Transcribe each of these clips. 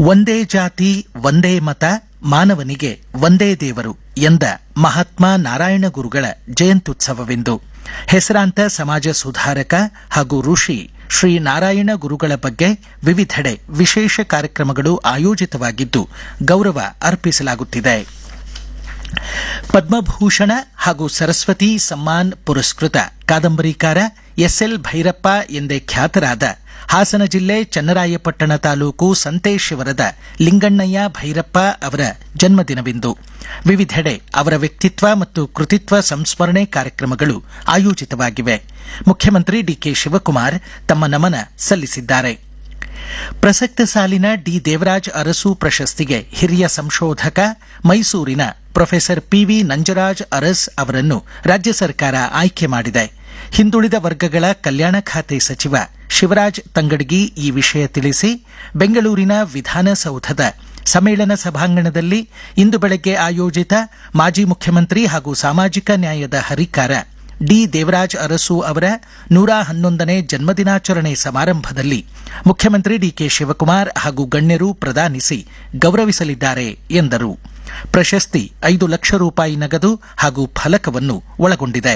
ಒಂದೇ ಜಾತಿ ಒಂದೇ ಮತ ಮಾನವನಿಗೆ ಒಂದೇ ದೇವರು ಎಂದ ಮಹಾತ್ಮ ನಾರಾಯಣ ಗುರುಗಳ ಜಯಂತ್ಯುತ್ಸವವೆಂದು ಹೆಸರಾಂತ ಸಮಾಜ ಸುಧಾರಕ ಹಾಗೂ ಋಷಿ ಶ್ರೀ ನಾರಾಯಣ ಗುರುಗಳ ಬಗ್ಗೆ ವಿವಿಧೆಡೆ ವಿಶೇಷ ಕಾರ್ಯಕ್ರಮಗಳು ಆಯೋಜಿತವಾಗಿದ್ದು ಗೌರವ ಅರ್ಪಿಸಲಾಗುತ್ತಿದೆ ಪದ್ಮಭೂಷಣ ಹಾಗೂ ಸರಸ್ವತಿ ಸಮ್ಮಾನ್ ಪುರಸ್ಕೃತ ಕಾದಂಬರಿಕಾರ ಎಸ್ಎಲ್ ಭೈರಪ್ಪ ಎಂದೇ ಖ್ಯಾತರಾದ ಹಾಸನ ಜಿಲ್ಲೆ ಚನ್ನರಾಯಪಟ್ಟಣ ತಾಲೂಕು ಸಂತೇಶಿವರದ ಲಿಂಗಣ್ಣಯ್ಯ ಭೈರಪ್ಪ ಅವರ ಜನ್ಮದಿನವಿಂದು ವಿವಿಧೆಡೆ ಅವರ ವ್ಯಕ್ತಿತ್ವ ಮತ್ತು ಕೃತಿತ್ವ ಸಂಸ್ಮರಣೆ ಕಾರ್ಯಕ್ರಮಗಳು ಆಯೋಜಿತವಾಗಿವೆ ಮುಖ್ಯಮಂತ್ರಿ ಡಿಕೆ ಶಿವಕುಮಾರ್ ತಮ್ಮ ನಮನ ಸಲ್ಲಿಸಿದ್ದಾರೆ ಪ್ರಸಕ್ತ ಸಾಲಿನ ಡಿ ದೇವರಾಜ್ ಅರಸು ಪ್ರಶಸ್ತಿಗೆ ಹಿರಿಯ ಸಂಶೋಧಕ ಮೈಸೂರಿನ ಪ್ರೊಫೆಸರ್ ಪಿವಿ ನಂಜರಾಜ್ ಅರಸ್ ಅವರನ್ನು ರಾಜ್ಯ ಸರ್ಕಾರ ಆಯ್ಕೆ ಮಾಡಿದೆ ಹಿಂದುಳಿದ ವರ್ಗಗಳ ಕಲ್ಯಾಣ ಖಾತೆ ಸಚಿವ ಶಿವರಾಜ್ ತಂಗಡಗಿ ಈ ವಿಷಯ ತಿಳಿಸಿ ಬೆಂಗಳೂರಿನ ವಿಧಾನಸೌಧದ ಸಮ್ಮೇಳನ ಸಭಾಂಗಣದಲ್ಲಿ ಇಂದು ಬೆಳಗ್ಗೆ ಆಯೋಜಿತ ಮಾಜಿ ಮುಖ್ಯಮಂತ್ರಿ ಹಾಗೂ ಸಾಮಾಜಿಕ ನ್ಯಾಯದ ಹರಿಕಾರ ಡಿ ದೇವರಾಜ್ ಅರಸು ಅವರ ನೂರ ಹನ್ನೊಂದನೇ ಜನ್ಮದಿನಾಚರಣೆ ಸಮಾರಂಭದಲ್ಲಿ ಮುಖ್ಯಮಂತ್ರಿ ಡಿಕೆ ಶಿವಕುಮಾರ್ ಹಾಗೂ ಗಣ್ಯರು ಪ್ರದಾನಿಸಿ ಗೌರವಿಸಲಿದ್ದಾರೆ ಎಂದರು ಪ್ರಶಸ್ತಿ ಐದು ಲಕ್ಷ ರೂಪಾಯಿ ನಗದು ಹಾಗೂ ಫಲಕವನ್ನು ಒಳಗೊಂಡಿದೆ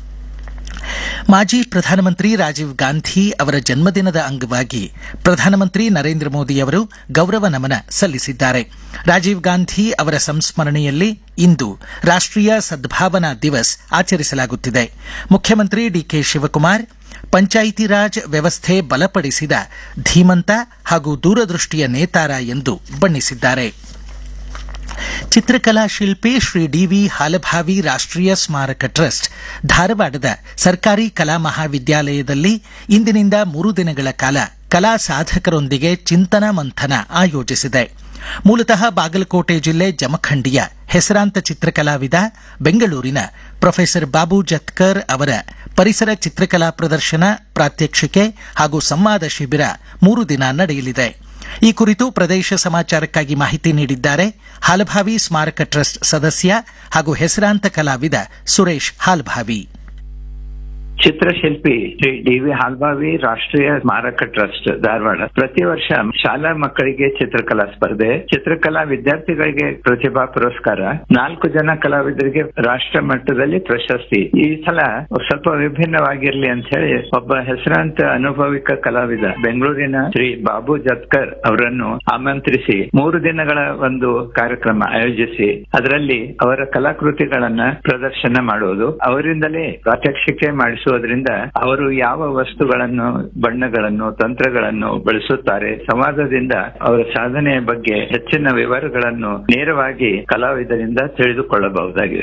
ಮಾಜಿ ಪ್ರಧಾನಮಂತ್ರಿ ರಾಜೀವ್ ಗಾಂಧಿ ಅವರ ಜನ್ಮದಿನದ ಅಂಗವಾಗಿ ಪ್ರಧಾನಮಂತ್ರಿ ನರೇಂದ್ರ ಮೋದಿ ಅವರು ಗೌರವ ನಮನ ಸಲ್ಲಿಸಿದ್ದಾರೆ ರಾಜೀವ್ ಗಾಂಧಿ ಅವರ ಸಂಸ್ಮರಣೆಯಲ್ಲಿ ಇಂದು ರಾಷ್ಟೀಯ ಸದ್ಭಾವನಾ ದಿವಸ್ ಆಚರಿಸಲಾಗುತ್ತಿದೆ ಮುಖ್ಯಮಂತ್ರಿ ಡಿಕೆ ಶಿವಕುಮಾರ್ ಪಂಚಾಯಿತಿ ರಾಜ್ ವ್ಯವಸ್ಥೆ ಬಲಪಡಿಸಿದ ಧೀಮಂತ ಹಾಗೂ ದೂರದೃಷ್ಟಿಯ ನೇತಾರ ಎಂದು ಬಣ್ಣಿಸಿದ್ದಾರೆ ಚಿತ್ರಕಲಾ ಶಿಲ್ಪಿ ಶ್ರೀ ಡಿವಿ ಹಾಲಭಾವಿ ರಾಷ್ಟೀಯ ಸ್ಮಾರಕ ಟ್ರಸ್ಟ್ ಧಾರವಾಡದ ಸರ್ಕಾರಿ ಕಲಾ ಮಹಾವಿದ್ಯಾಲಯದಲ್ಲಿ ಇಂದಿನಿಂದ ಮೂರು ದಿನಗಳ ಕಾಲ ಕಲಾ ಸಾಧಕರೊಂದಿಗೆ ಚಿಂತನ ಮಂಥನ ಆಯೋಜಿಸಿದೆ ಮೂಲತಃ ಬಾಗಲಕೋಟೆ ಜಿಲ್ಲೆ ಜಮಖಂಡಿಯ ಹೆಸರಾಂತ ಚಿತ್ರಕಲಾವಿದ ಬೆಂಗಳೂರಿನ ಪ್ರೊಫೆಸರ್ ಬಾಬು ಜತ್ಕರ್ ಅವರ ಪರಿಸರ ಚಿತ್ರಕಲಾ ಪ್ರದರ್ಶನ ಪ್ರಾತ್ಯಕ್ಷಿಕೆ ಹಾಗೂ ಸಂವಾದ ಶಿಬಿರ ಮೂರು ದಿನ ನಡೆಯಲಿದೆ ಈ ಕುರಿತು ಪ್ರದೇಶ ಸಮಾಚಾರಕ್ಕಾಗಿ ಮಾಹಿತಿ ನೀಡಿದ್ದಾರೆ ಹಾಲಭಾವಿ ಸ್ಮಾರಕ ಟ್ರಸ್ಟ್ ಸದಸ್ಯ ಹಾಗೂ ಹೆಸರಾಂತ ಕಲಾವಿದ ಸುರೇಶ್ ಹಾಲ್ಭಾವಿ ಚಿತ್ರಶಿಲ್ಪಿ ಶ್ರೀ ಡಿ ವಿ ಹಾಲ್ಬಾವಿ ರಾಷ್ಟ್ರೀಯ ಸ್ಮಾರಕ ಟ್ರಸ್ಟ್ ಧಾರವಾಡ ಪ್ರತಿ ವರ್ಷ ಶಾಲಾ ಮಕ್ಕಳಿಗೆ ಚಿತ್ರಕಲಾ ಸ್ಪರ್ಧೆ ಚಿತ್ರಕಲಾ ವಿದ್ಯಾರ್ಥಿಗಳಿಗೆ ಪ್ರತಿಭಾ ಪುರಸ್ಕಾರ ನಾಲ್ಕು ಜನ ಕಲಾವಿದರಿಗೆ ರಾಷ್ಟ್ರ ಮಟ್ಟದಲ್ಲಿ ಪ್ರಶಸ್ತಿ ಈ ಸಲ ಸ್ವಲ್ಪ ವಿಭಿನ್ನವಾಗಿರ್ಲಿ ಅಂತ ಹೇಳಿ ಒಬ್ಬ ಹೆಸರಾಂತ ಅನುಭವಿಕ ಕಲಾವಿದ ಬೆಂಗಳೂರಿನ ಶ್ರೀ ಬಾಬು ಜತ್ಕರ್ ಅವರನ್ನು ಆಮಂತ್ರಿಸಿ ಮೂರು ದಿನಗಳ ಒಂದು ಕಾರ್ಯಕ್ರಮ ಆಯೋಜಿಸಿ ಅದರಲ್ಲಿ ಅವರ ಕಲಾಕೃತಿಗಳನ್ನ ಪ್ರದರ್ಶನ ಮಾಡುವುದು ಅವರಿಂದಲೇ ಪ್ರಾತ್ಯಕ್ಷಿಕೆ ಮಾಡಿಸುವುದರಿಂದ ಅವರು ಯಾವ ವಸ್ತುಗಳನ್ನು ಬಣ್ಣಗಳನ್ನು ತಂತ್ರಗಳನ್ನು ಬಳಸುತ್ತಾರೆ ಸಂವಾದದಿಂದ ಅವರ ಸಾಧನೆಯ ಬಗ್ಗೆ ಹೆಚ್ಚಿನ ವಿವರಗಳನ್ನು ನೇರವಾಗಿ ಕಲಾವಿದರಿಂದ ತಿಳಿದುಕೊಳ್ಳಬಹುದಾಗಿದೆ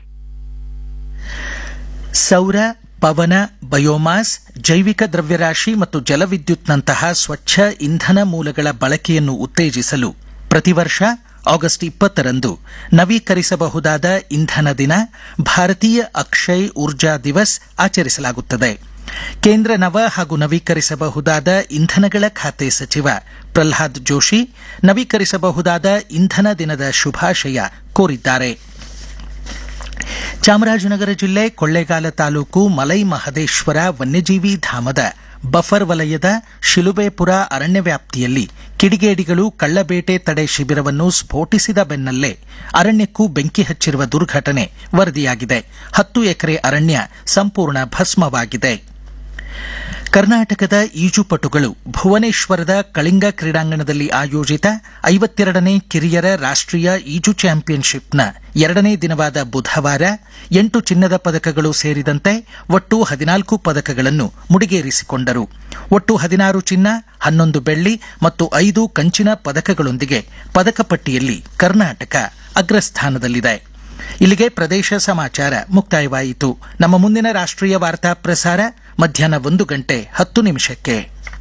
ಸೌರ ಪವನ ಬಯೋಮಾಸ್ ಜೈವಿಕ ದ್ರವ್ಯರಾಶಿ ಮತ್ತು ಜಲವಿದ್ಯುತ್ನಂತಹ ಸ್ವಚ್ಛ ಇಂಧನ ಮೂಲಗಳ ಬಳಕೆಯನ್ನು ಉತ್ತೇಜಿಸಲು ಪ್ರತಿ ವರ್ಷ ಆಗಸ್ಟ್ ಇಪ್ಪತ್ತರಂದು ನವೀಕರಿಸಬಹುದಾದ ಇಂಧನ ದಿನ ಭಾರತೀಯ ಅಕ್ಷಯ್ ಊರ್ಜಾ ದಿವಸ್ ಆಚರಿಸಲಾಗುತ್ತದೆ ಕೇಂದ್ರ ನವ ಹಾಗೂ ನವೀಕರಿಸಬಹುದಾದ ಇಂಧನಗಳ ಖಾತೆ ಸಚಿವ ಪ್ರಲ್ಹಾದ್ ಜೋಶಿ ನವೀಕರಿಸಬಹುದಾದ ಇಂಧನ ದಿನದ ಶುಭಾಶಯ ಕೋರಿದ್ದಾರೆ ಚಾಮರಾಜನಗರ ಜಿಲ್ಲೆ ಕೊಳ್ಳೇಗಾಲ ತಾಲೂಕು ಮಲೈ ಮಹದೇಶ್ವರ ವನ್ಯಜೀವಿ ಧಾಮದ ಬಫರ್ ವಲಯದ ಶಿಲುಬೇಪುರ ಅರಣ್ಯ ವ್ಯಾಪ್ತಿಯಲ್ಲಿ ಕಿಡಿಗೇಡಿಗಳು ಕಳ್ಳಬೇಟೆ ತಡೆ ಶಿಬಿರವನ್ನು ಸ್ಫೋಟಿಸಿದ ಬೆನ್ನಲ್ಲೇ ಅರಣ್ಯಕ್ಕೂ ಬೆಂಕಿ ಹಚ್ಚಿರುವ ದುರ್ಘಟನೆ ವರದಿಯಾಗಿದೆ ಹತ್ತು ಎಕರೆ ಅರಣ್ಯ ಸಂಪೂರ್ಣ ಭಸ್ಮವಾಗಿದೆ ಕರ್ನಾಟಕದ ಈಜುಪಟುಗಳು ಭುವನೇಶ್ವರದ ಕಳಿಂಗ ಕ್ರೀಡಾಂಗಣದಲ್ಲಿ ಆಯೋಜಿತ ಐವತ್ತೆರಡನೇ ಕಿರಿಯರ ರಾಷ್ಟೀಯ ಈಜು ಚಾಂಪಿಯನ್ಶಿಪ್ನ ಎರಡನೇ ದಿನವಾದ ಬುಧವಾರ ಎಂಟು ಚಿನ್ನದ ಪದಕಗಳು ಸೇರಿದಂತೆ ಒಟ್ಟು ಹದಿನಾಲ್ಕು ಪದಕಗಳನ್ನು ಮುಡಿಗೇರಿಸಿಕೊಂಡರು ಒಟ್ಟು ಹದಿನಾರು ಚಿನ್ನ ಹನ್ನೊಂದು ಬೆಳ್ಳಿ ಮತ್ತು ಐದು ಕಂಚಿನ ಪದಕಗಳೊಂದಿಗೆ ಪದಕ ಪಟ್ಟಿಯಲ್ಲಿ ಕರ್ನಾಟಕ ಅಗ್ರಸ್ಥಾನದಲ್ಲಿದೆ ಇಲ್ಲಿಗೆ ಪ್ರದೇಶ ಸಮಾಚಾರ ಮುಕ್ತಾಯವಾಯಿತು ನಮ್ಮ ಮುಂದಿನ ರಾಷ್ಟೀಯ ವಾರ್ತಾ ಪ್ರಸಾರ ಮಧ್ಯಾಹ್ನ ಒಂದು ಗಂಟೆ ಹತ್ತು ನಿಮಿಷಕ್ಕೆ